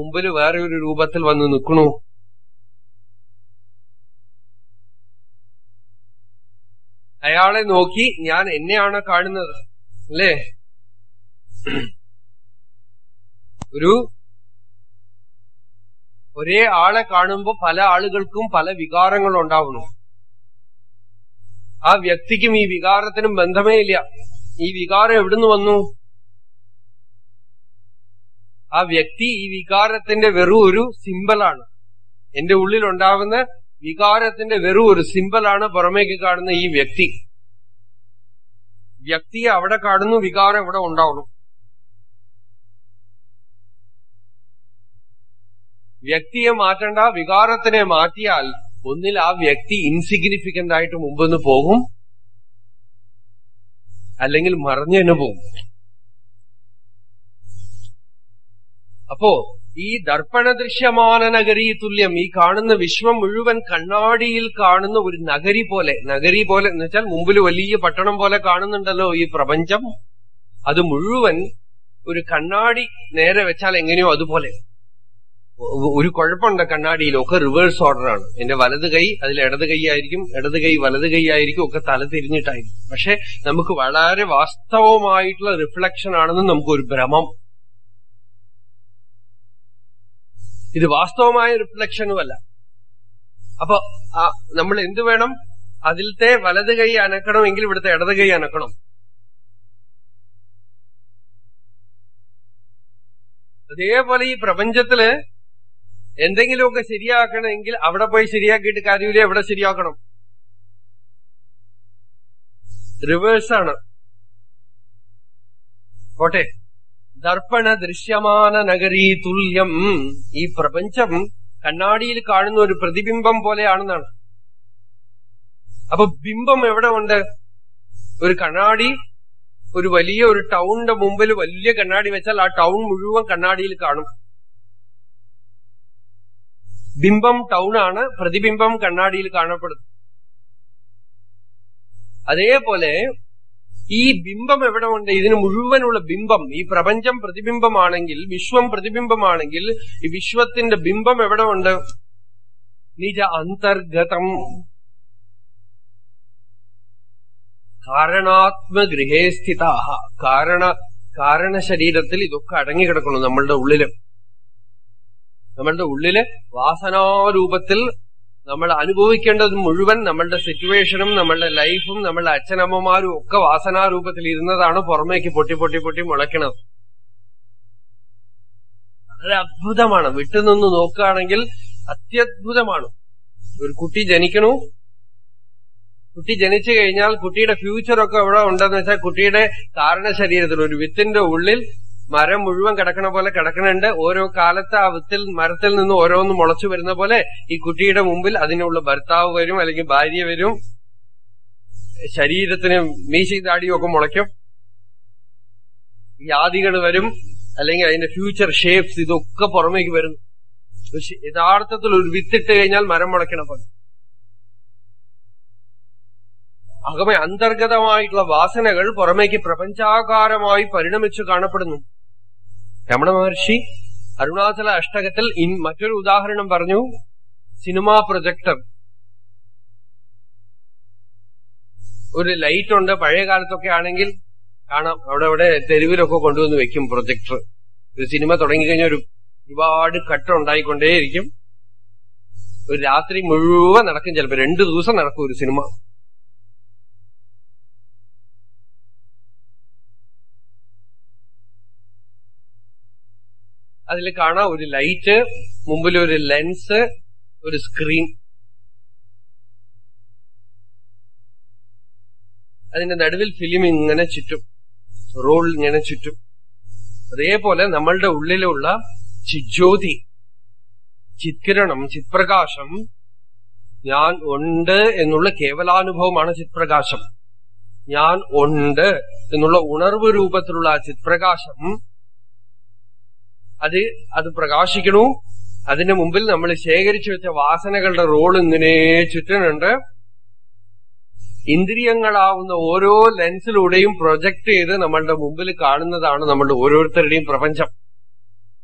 മുമ്പിൽ വേറെ ഒരു രൂപത്തിൽ വന്ന് നിൽക്കണു അയാളെ നോക്കി ഞാൻ എന്നെയാണ് കാണുന്നത് അല്ലേ ഒരു ഒരേ ആളെ കാണുമ്പോ പല ആളുകൾക്കും പല വികാരങ്ങൾ ഉണ്ടാവുന്നു ആ വ്യക്തിക്കും ഈ വികാരത്തിനും ബന്ധമേ ഇല്ല ഈ വികാരം എവിടുന്ന് വന്നു ആ വ്യക്തി ഈ വികാരത്തിന്റെ വെറും ഒരു സിമ്പലാണ് എന്റെ ഉള്ളിൽ ഉണ്ടാവുന്ന വികാരത്തിന്റെ വെറും ഒരു സിമ്പലാണ് പുറമേക്ക് കാണുന്ന ഈ വ്യക്തി വ്യക്തിയെ അവിടെ കാണുന്നു വികാരം ഇവിടെ ഉണ്ടാവണം വ്യക്തിയെ മാറ്റണ്ട വികാരത്തിനെ മാറ്റിയാൽ ഒന്നിൽ ആ വ്യക്തി ഇൻസിഗ്നിഫിക്കന്റ് ആയിട്ട് മുമ്പൊന്ന് പോകും അല്ലെങ്കിൽ മറഞ്ഞു തന്നെ പോകും അപ്പോ ഈ ദർപ്പണ ദൃശ്യമാന നഗരി തുല്യം ഈ കാണുന്ന വിശ്വം മുഴുവൻ കണ്ണാടിയിൽ കാണുന്ന ഒരു നഗരി പോലെ നഗരി പോലെ എന്ന് വെച്ചാൽ മുമ്പിൽ വലിയ പട്ടണം പോലെ കാണുന്നുണ്ടല്ലോ ഈ പ്രപഞ്ചം അത് മുഴുവൻ ഒരു കണ്ണാടി നേരെ വെച്ചാൽ എങ്ങനെയോ അതുപോലെ ഒരു കുഴപ്പമുണ്ട് കണ്ണാടിയിൽ ഒക്കെ റിവേഴ്സ് ഓർഡറാണ് എന്റെ വലത് കൈ അതിൽ ഇടത് കൈ ആയിരിക്കും ഇടത് കൈ വലത് കൈ ആയിരിക്കും ഒക്കെ തല തിരിഞ്ഞിട്ടായിരിക്കും പക്ഷെ നമുക്ക് വളരെ വാസ്തവമായിട്ടുള്ള റിഫ്ലക്ഷൻ ആണെന്ന് നമുക്കൊരു ഭ്രമം ഇത് വാസ്തവമായ റിഫ്ലക്ഷനുമല്ല അപ്പൊ നമ്മൾ എന്ത് വേണം അതിലത്തെ വലത് കൈ അനക്കണമെങ്കിൽ ഇവിടുത്തെ ഇടത് കൈ അനക്കണം അതേപോലെ ഈ പ്രപഞ്ചത്തില് എന്തെങ്കിലുമൊക്കെ ശരിയാക്കണമെങ്കിൽ അവിടെ പോയി ശരിയാക്കിയിട്ട് കാര്യമില്ല എവിടെ ശരിയാക്കണം റിവേഴ്സാണ് പോട്ടെ ദർപ്പണ ദൃശ്യമാന നഗരീ തുല്യം ഈ പ്രപഞ്ചം കണ്ണാടിയിൽ കാണുന്ന ഒരു പ്രതിബിംബം പോലെയാണെന്നാണ് അപ്പൊ ബിംബം എവിടെ ഉണ്ട് ഒരു കണ്ണാടി ഒരു വലിയ ഒരു ടൗണിന്റെ മുമ്പിൽ വലിയ കണ്ണാടി വെച്ചാൽ ആ ടൗൺ മുഴുവൻ കണ്ണാടിയിൽ കാണും ബിംബം ടൗൺ ആണ് പ്രതിബിംബം കണ്ണാടിയിൽ കാണപ്പെടുന്നത് അതേപോലെ ഈ ബിംബം എവിടെ ഉണ്ട് ഇതിന് മുഴുവനുള്ള ബിംബം ഈ പ്രപഞ്ചം പ്രതിബിംബമാണെങ്കിൽ വിശ്വം പ്രതിബിംബമാണെങ്കിൽ ഈ വിശ്വത്തിന്റെ ബിംബം എവിടെ ഉണ്ട് നിജ അന്തർഗതം കാരണാത്മഗൃഹേ സ്ഥിത കാരണ കാരണ ശരീരത്തിൽ ഇതൊക്കെ അടങ്ങിക്കിടക്കുന്നു നമ്മളുടെ ഉള്ളില് നമ്മളുടെ ഉള്ളില് വാസനാരൂപത്തിൽ നമ്മൾ അനുഭവിക്കേണ്ടത് മുഴുവൻ നമ്മളുടെ സിറ്റുവേഷനും നമ്മളുടെ ലൈഫും നമ്മളുടെ അച്ഛനമ്മമാരും ഒക്കെ വാസനാരൂപത്തിൽ ഇരുന്നതാണ് പുറമേക്ക് പൊട്ടി പൊട്ടി പൊട്ടി മുളയ്ക്കണത് വളരെ അത്ഭുതമാണ് വിട്ടുനിന്ന് നോക്കുകയാണെങ്കിൽ അത്യത്ഭുതമാണ് ഒരു കുട്ടി ജനിക്കണു കുട്ടി ജനിച്ചു കഴിഞ്ഞാൽ കുട്ടിയുടെ ഫ്യൂച്ചറൊക്കെ എവിടെ ഉണ്ടെന്ന് വെച്ചാൽ കുട്ടിയുടെ കാരണ ശരീരത്തിൽ ഒരു വിത്തിന്റെ ഉള്ളിൽ മരം മുഴുവൻ കിടക്കണ പോലെ കിടക്കണുണ്ട് ഓരോ കാലത്ത് ആ വിത്തിൽ മരത്തിൽ നിന്ന് ഓരോന്ന് മുളച്ചു വരുന്ന പോലെ ഈ കുട്ടിയുടെ മുമ്പിൽ അതിനുള്ള ഭർത്താവ് വരും അല്ലെങ്കിൽ ഭാര്യ വരും ശരീരത്തിന് മീശയും താടിയും ഒക്കെ മുളയ്ക്കും വ്യാധികൾ വരും അല്ലെങ്കിൽ അതിന്റെ ഫ്യൂച്ചർ ഷേപ്സ് ഇതൊക്കെ പുറമേക്ക് വരുന്നു യഥാർത്ഥത്തിൽ ഒരു വിത്തിട്ട് കഴിഞ്ഞാൽ മരം മുളയ്ക്കണ പോലെ അകമേ അന്തർഗതമായിട്ടുള്ള വാസനകൾ പുറമേക്ക് പ്രപഞ്ചാകാരമായി പരിണമിച്ചു കാണപ്പെടുന്നു രമണ മഹർഷി അരുണാചല അഷ്ടകത്തിൽ ഇൻ മറ്റൊരു ഉദാഹരണം പറഞ്ഞു സിനിമാ പ്രൊജക്ടർ ഒരു ലൈറ്റ് ഉണ്ട് പഴയ കാലത്തൊക്കെ ആണെങ്കിൽ കാണാം അവിടെ അവിടെ തെരുവിലൊക്കെ കൊണ്ടുവന്ന് വെക്കും പ്രൊജക്ടർ ഒരു സിനിമ തുടങ്ങിക്കഴിഞ്ഞാൽ ഒരു ഒരുപാട് കട്ട് ഉണ്ടായിക്കൊണ്ടേയിരിക്കും ഒരു രാത്രി മുഴുവൻ നടക്കും ചിലപ്പോ രണ്ടു ദിവസം നടക്കും ഒരു സിനിമ അതിൽ കാണാം ഒരു ലൈറ്റ് മുമ്പിൽ ഒരു ലെൻസ് ഒരു സ്ക്രീൻ അതിന്റെ നടുവിൽ ഫിലിം ഇങ്ങനെ ചുറ്റും റോൾ ഇങ്ങനെ ചുറ്റും അതേപോലെ നമ്മളുടെ ഉള്ളിലുള്ള ചിജ്യോതി ചിത്കിരണം ചിത്പ്രകാശം ഞാൻ ഉണ്ട് എന്നുള്ള കേവലാനുഭവമാണ് ചിത്പ്രകാശം ഞാൻ ഉണ്ട് എന്നുള്ള ഉണർവ് രൂപത്തിലുള്ള ആ ചിത്പ്രകാശം അത് അത് പ്രകാശിക്കണു അതിന്റെ മുമ്പിൽ നമ്മൾ ശേഖരിച്ചു വെച്ച വാസനകളുടെ റോൾ ഇങ്ങനെ ചുറ്റുന്നുണ്ട് ഇന്ദ്രിയങ്ങളാവുന്ന ഓരോ ലെൻസിലൂടെയും പ്രൊജക്ട് ചെയ്ത് നമ്മളുടെ മുമ്പിൽ കാണുന്നതാണ് നമ്മളുടെ ഓരോരുത്തരുടെയും പ്രപഞ്ചം